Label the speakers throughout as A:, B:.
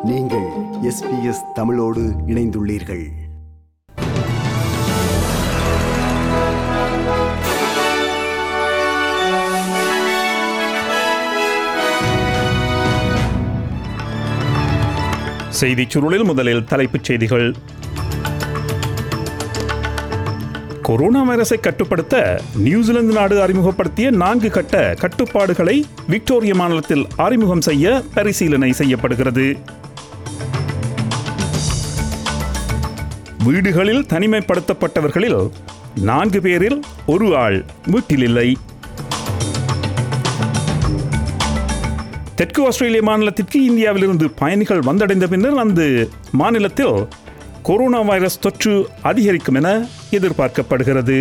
A: நீங்கள் எஸ்பிஎஸ் தமிழோடு இணைந்துள்ளீர்கள்
B: செய்திச் சுருளில் முதலில் தலைப்புச் செய்திகள் கொரோனா வைரஸை கட்டுப்படுத்த நியூசிலாந்து நாடு அறிமுகப்படுத்திய நான்கு கட்ட கட்டுப்பாடுகளை விக்டோரிய மாநிலத்தில் அறிமுகம் செய்ய பரிசீலனை செய்யப்படுகிறது வீடுகளில் தனிமைப்படுத்தப்பட்டவர்களில் நான்கு பேரில் ஒரு ஆள் வீட்டில் இல்லை தெற்கு ஆஸ்திரேலிய மாநிலத்திற்கு இந்தியாவிலிருந்து பயணிகள் வந்தடைந்த பின்னர் அந்த மாநிலத்தில் கொரோனா வைரஸ் தொற்று அதிகரிக்கும் என எதிர்பார்க்கப்படுகிறது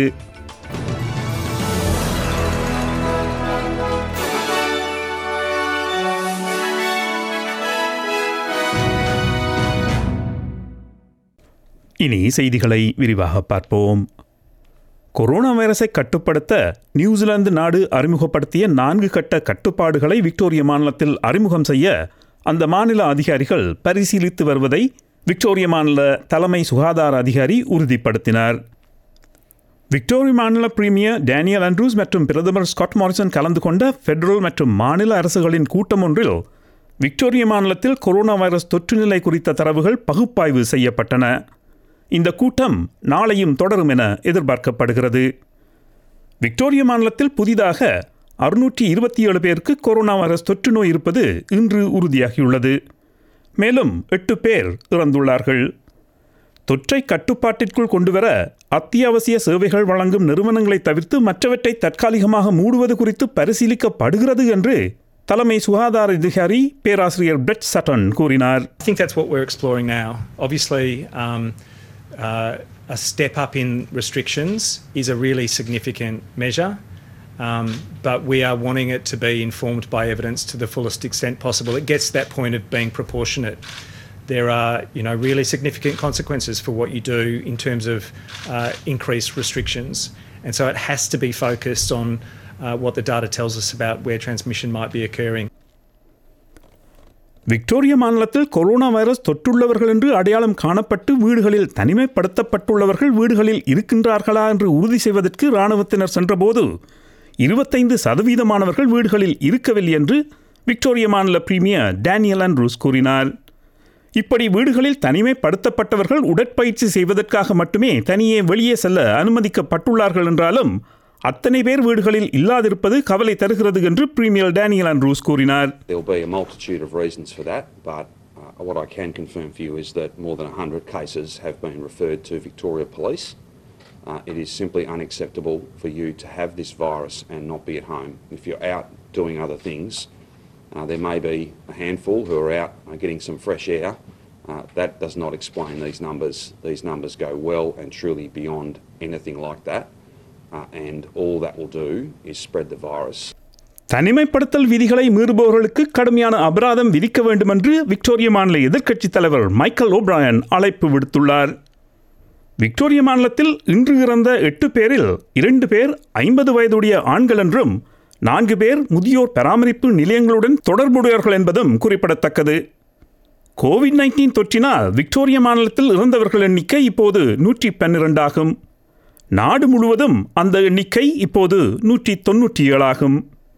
B: இனி செய்திகளை விரிவாக பார்ப்போம் கொரோனா வைரஸை கட்டுப்படுத்த நியூசிலாந்து நாடு அறிமுகப்படுத்திய நான்கு கட்ட கட்டுப்பாடுகளை விக்டோரிய மாநிலத்தில் அறிமுகம் செய்ய அந்த மாநில அதிகாரிகள் பரிசீலித்து வருவதை விக்டோரிய மாநில தலைமை சுகாதார அதிகாரி உறுதிப்படுத்தினார் விக்டோரிய மாநில பிரீமியர் டேனியல் ஆண்ட்ரூஸ் மற்றும் பிரதமர் ஸ்காட் மாரிசன் கலந்து கொண்ட ஃபெடரல் மற்றும் மாநில அரசுகளின் கூட்டம் ஒன்றில் விக்டோரிய மாநிலத்தில் கொரோனா வைரஸ் தொற்று நிலை குறித்த தரவுகள் பகுப்பாய்வு செய்யப்பட்டன இந்த கூட்டம் நாளையும் தொடரும் என எதிர்பார்க்கப்படுகிறது விக்டோரிய மாநிலத்தில் புதிதாக அறுநூற்றி இருபத்தி ஏழு பேருக்கு கொரோனா வைரஸ் தொற்று நோய் இருப்பது இன்று உறுதியாகியுள்ளது மேலும் எட்டு பேர் இறந்துள்ளார்கள் தொற்றை கட்டுப்பாட்டிற்குள் கொண்டுவர அத்தியாவசிய சேவைகள் வழங்கும் நிறுவனங்களை தவிர்த்து மற்றவற்றை தற்காலிகமாக மூடுவது குறித்து பரிசீலிக்கப்படுகிறது என்று தலைமை சுகாதார அதிகாரி பேராசிரியர் பிரெட் சட்டன் கூறினார்
C: I think that's what we're exploring now. Obviously, um, uh, a step up in restrictions is a really significant measure, um, but we are wanting it to be informed by evidence to the fullest extent possible. It gets to that point of being proportionate. There are, you know, really significant consequences for what you do in terms of uh, increased restrictions, and so it has to be focused on uh, what the data tells us about where transmission might be occurring.
B: Victoria மாநிலத்தில் corona virus தொற்றுள்ளவர்கள் என்று அடையாளம் காணப்பட்டு வீடுகளில் தனிமைப்படுத்தப்பட்டுள்ளவர்கள் வீடுகளில் இருக்கின்றார்களா என்று உறுதி செய்வதற்கு இராணுவத்தினர் சென்றபோது இருபத்தைந்து சதவீதமானவர்கள் வீடுகளில் இருக்கவில்லை என்று விக்டோரிய மாநில பிரீமியர் டேனியல் ஆண்ட்ரூஸ் கூறினார் இப்படி வீடுகளில் தனிமைப்படுத்தப்பட்டவர்கள் உடற்பயிற்சி செய்வதற்காக மட்டுமே தனியே வெளியே செல்ல அனுமதிக்கப்பட்டுள்ளார்கள் என்றாலும் அத்தனை பேர் வீடுகளில் இல்லாதிருப்பது கவலை தருகிறது என்று பிரீமியர் டேனியல் ஆண்ட்ரூஸ் கூறினார்
D: There'll be a multitude of reasons for that, but uh, what I can confirm for you is that more than 100 cases have been referred to Victoria Police. Uh, it is simply unacceptable for you to have this virus and not be at home. If you're out doing other things, uh, there may be a handful who are out uh, getting some fresh air. Uh, that does not explain these numbers. These numbers go well and truly beyond anything like that. Uh, and all that will do is spread the virus.
B: தனிமைப்படுத்தல் விதிகளை மீறுபவர்களுக்கு கடுமையான அபராதம் விதிக்க வேண்டும் என்று Victoria மாநில எதிர்க்கட்சித் தலைவர் மைக்கேல் ஓப்ராயன் அழைப்பு விடுத்துள்ளார் விக்டோரிய மாநிலத்தில் இன்று இறந்த எட்டு பேரில் இரண்டு பேர் ஐம்பது வயதுடைய ஆண்கள் என்றும் நான்கு பேர் முதியோர் பராமரிப்பு நிலையங்களுடன் தொடர்புடையவர்கள் என்பதும் குறிப்பிடத்தக்கது கோவிட் நைன்டீன் தொற்றினால் விக்டோரிய மாநிலத்தில் இறந்தவர்கள் எண்ணிக்கை இப்போது நூற்றி பன்னிரண்டாகும் நாடு முழுவதும் அந்த எண்ணிக்கை இப்போது நூற்றி தொன்னூற்றி ஏழாகும்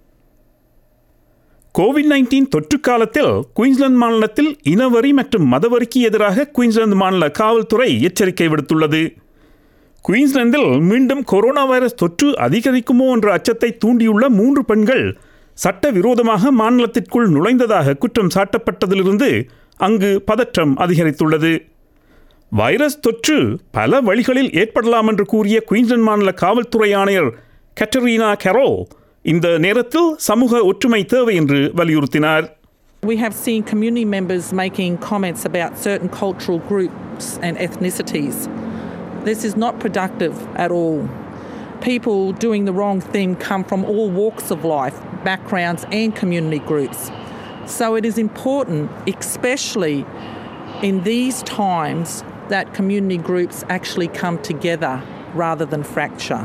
B: கோவிட் நைன்டீன் தொற்று காலத்தில் குயின்ஸ்லாந்து மாநிலத்தில் இனவரி மற்றும் மதவரிக்கு எதிராக குயின்ஸ்லாந்து மாநில காவல்துறை எச்சரிக்கை விடுத்துள்ளது குயின்ஸ்லாந்தில் மீண்டும் கொரோனா வைரஸ் தொற்று அதிகரிக்குமோ என்ற அச்சத்தை தூண்டியுள்ள மூன்று பெண்கள் சட்டவிரோதமாக மாநிலத்திற்குள் நுழைந்ததாக குற்றம் சாட்டப்பட்டதிலிருந்து அங்கு பதற்றம் அதிகரித்துள்ளது வைரஸ் தொற்று பல வழிகளில் ஏற்படலாம் என்று கூறிய குயின்ஸ்லாந்து மாநில காவல்துறை ஆணையர் கட்டரீனா கெரோ இந்த நேரத்தில் சமூக ஒற்றுமை தேவை என்று வலியுறுத்தினார்
E: We have seen community members making comments about certain cultural groups and ethnicities. This is not productive at all. People doing the wrong thing come from all walks of life, backgrounds, and community groups. So it is important, especially in these times, that community groups actually come together rather than fracture.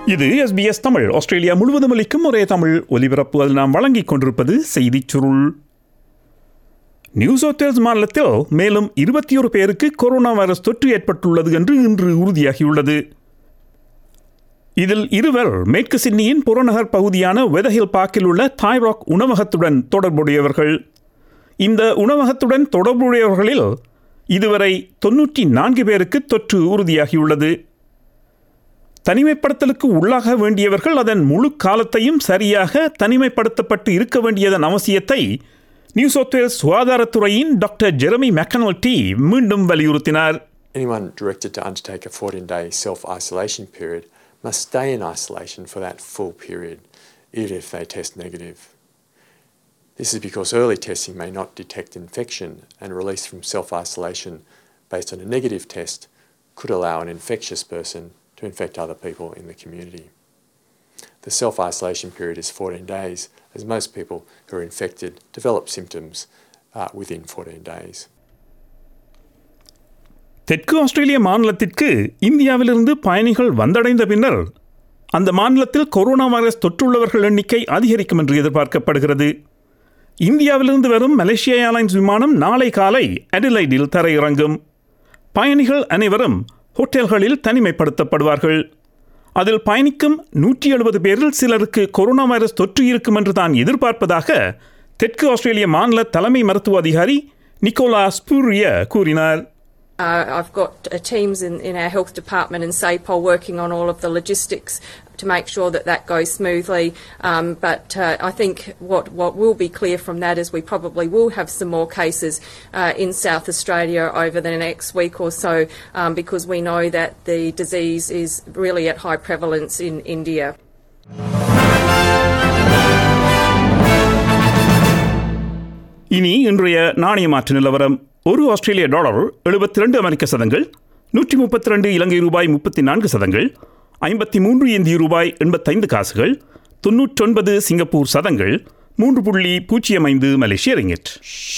B: இது SBS Tamil Australia முழுவதும் அளிக்கும் ஒரே தமிழ் ஒலிபரப்பு அதில் நாம் வழங்கிக் கொண்டிருப்பது செய்திச் சுருள் நியூ சவுத் வேல்ஸ் மாநிலத்தில் மேலும் இருபத்தி ஒரு பேருக்கு கொரோனா வைரஸ் தொற்று ஏற்பட்டுள்ளது என்று இன்று உறுதியாகியுள்ளது இதில் இருவர் மேற்கு சிட்னியின் புறநகர் பகுதியான வெதஹில் பார்க்கில் உள்ள தாய்ராக் உணவகத்துடன் தொடர்புடையவர்கள் இந்த உணவகத்துடன் தொடர்புடையவர்களில் இதுவரை தொன்னூற்றி நான்கு பேருக்கு தொற்று உறுதியாகியுள்ளது தனிமைப்படுத்தலுக்கு உள்ளாக வேண்டியவர்கள் அதன் முழு காலத்தையும் சரியாக தனிமைப்படுத்தப்பட்டு இருக்க வேண்டியதன் அவசியத்தை நியூ சவுத் வேல்ஸ் சுகாதாரத்துறையின் டாக்டர் ஜெரமி மெக்கனல்டி மீண்டும் வலியுறுத்தினார்
F: Anyone directed to undertake a 14 day self isolation period must stay in isolation for that full period, even if they test negative. This is because early testing may not detect infection, and release from self isolation based on a negative test could allow an infectious person to infect other people in the community. The self isolation period is 14 days, as most people who are infected develop symptoms uh, within 14 days.
B: தெற்கு ஆஸ்திரேலிய மாநிலத்திற்கு இந்தியாவிலிருந்து பயணிகள் வந்தடைந்த பின்னர் அந்த மாநிலத்தில் corona virus தொற்றுள்ளவர்கள் எண்ணிக்கை அதிகரிக்கும் என்று எதிர்பார்க்கப்படுகிறது இந்தியாவிலிருந்து வரும் மலேசியா ஏர்லைன்ஸ் விமானம் நாளை காலை அடிலைடில் தரையிறங்கும் பயணிகள் அனைவரும் ஹோட்டல்களில் தனிமைப்படுத்தப்படுவார்கள் அதில் பயணிக்கும் நூற்றி எழுபது பேரில் சிலருக்கு கொரோனா வைரஸ் தொற்று இருக்கும் என்று தான் எதிர்பார்ப்பதாக தெற்கு ஆஸ்திரேலிய மாநில தலைமை மருத்துவ அதிகாரி நிக்கோலா ஸ்பூரிய கூறினார்
G: Uh, I've got uh, teams in, in our health department and SAPOL working on all of the logistics to make sure that that goes smoothly. Um, but uh, I think what, what will be clear from that is we probably will have some more cases uh, in South Australia over the next week or so um, because we know that the disease is really at high prevalence in India.
B: இனி இன்றைய நாணய மாற்று நிலவரம் ஒரு ஆஸ்திரேலிய dollar எழுபத்தி ரெண்டு அமெரிக்க சதங்கள் நூற்றி முப்பத்தி ரெண்டு இலங்கை ரூபாய் முப்பத்தி நான்கு சதங்கள் ஐம்பத்தி மூன்று இந்திய ரூபாய் எண்பத்தைந்து காசுகள் தொன்னூற்றொன்பது சிங்கப்பூர் சதங்கள் மூன்று புள்ளி பூஜ்ஜியம் ஐந்து மலேசிய ரிங்கெட்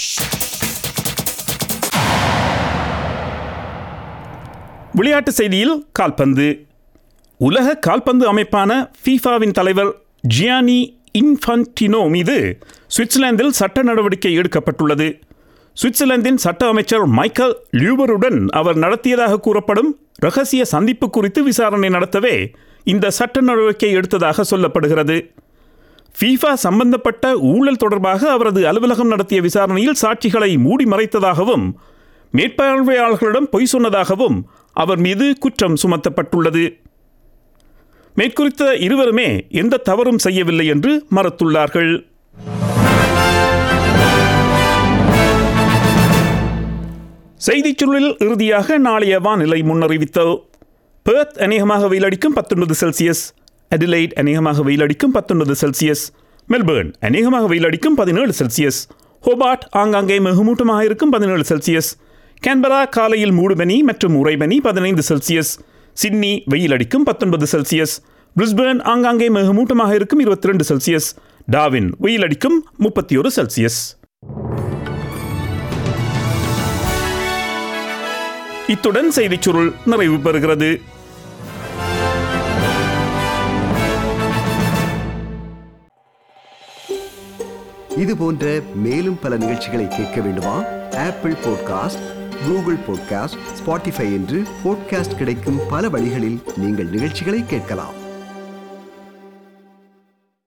B: விளையாட்டு செய்தியில் கால்பந்து உலக கால்பந்து அமைப்பான ஃபீஃபாவின் தலைவர் ஜியானி இன்ஃபன்டினோ மீது சுவிட்சர்லாந்தில் சட்ட நடவடிக்கை எடுக்கப்பட்டுள்ளது சுவிட்சர்லாந்தின் சட்ட அமைச்சர் மைக்கேல் லியூபருடன் அவர் நடத்தியதாக கூறப்படும் ரகசிய சந்திப்பு குறித்து விசாரணை நடத்தவே இந்த சட்ட நடவடிக்கை எடுத்ததாக சொல்லப்படுகிறது ஃபீஃபா சம்பந்தப்பட்ட ஊழல் தொடர்பாக அவரது அலுவலகம் நடத்திய விசாரணையில் சாட்சிகளை மூடி மறைத்ததாகவும் மேற்பார்வையாளர்களிடம் பொய் சொன்னதாகவும் அவர் மீது குற்றம் சுமத்தப்பட்டுள்ளது மேற்குறித்த இருவருமே எந்த தவறும் செய்யவில்லை என்று மறுத்துள்ளார்கள் செய்திச் சுருளில் இறுதியாக நாளைய வானிலை முன்னறிவித்தல் பெர்த் அநேகமாக வெயிலடிக்கும் பத்தொன்பது செல்சியஸ் அடிலைட் அநேகமாக வெயிலடிக்கும் பத்தொன்பது செல்சியஸ் மெல்பேர்ன் அநேகமாக வெயிலடிக்கும் பதினேழு செல்சியஸ் ஹோபார்ட் ஆங்காங்கே மிகுமூட்டமாக இருக்கும் பதினேழு செல்சியஸ் கேன்பரா காலையில் மூடுபனி மற்றும் உறைபனி பதினைந்து செல்சியஸ் சிட்னி வெயிலடிக்கும் பத்தொன்பது செல்சியஸ் பிரிஸ்பேர்ன் ஆங்காங்கே மிகுமூட்டமாக இருக்கும் இருபத்தி ரெண்டு செல்சியஸ் டாவின் வெயிலடிக்கும் முப்பத்தி ஒரு செல்சியஸ் இத்துடன் செய்திச் சுருள் நிறைவு பெறுகிறது
A: இது போன்ற மேலும் பல நிகழ்ச்சிகளை கேட்க வேண்டுமா Apple podcast Google podcast Spotify என்று பாட்காஸ்ட் கிடைக்கும் பல வழிகளில் நீங்கள் நிகழ்ச்சிகளை கேட்கலாம்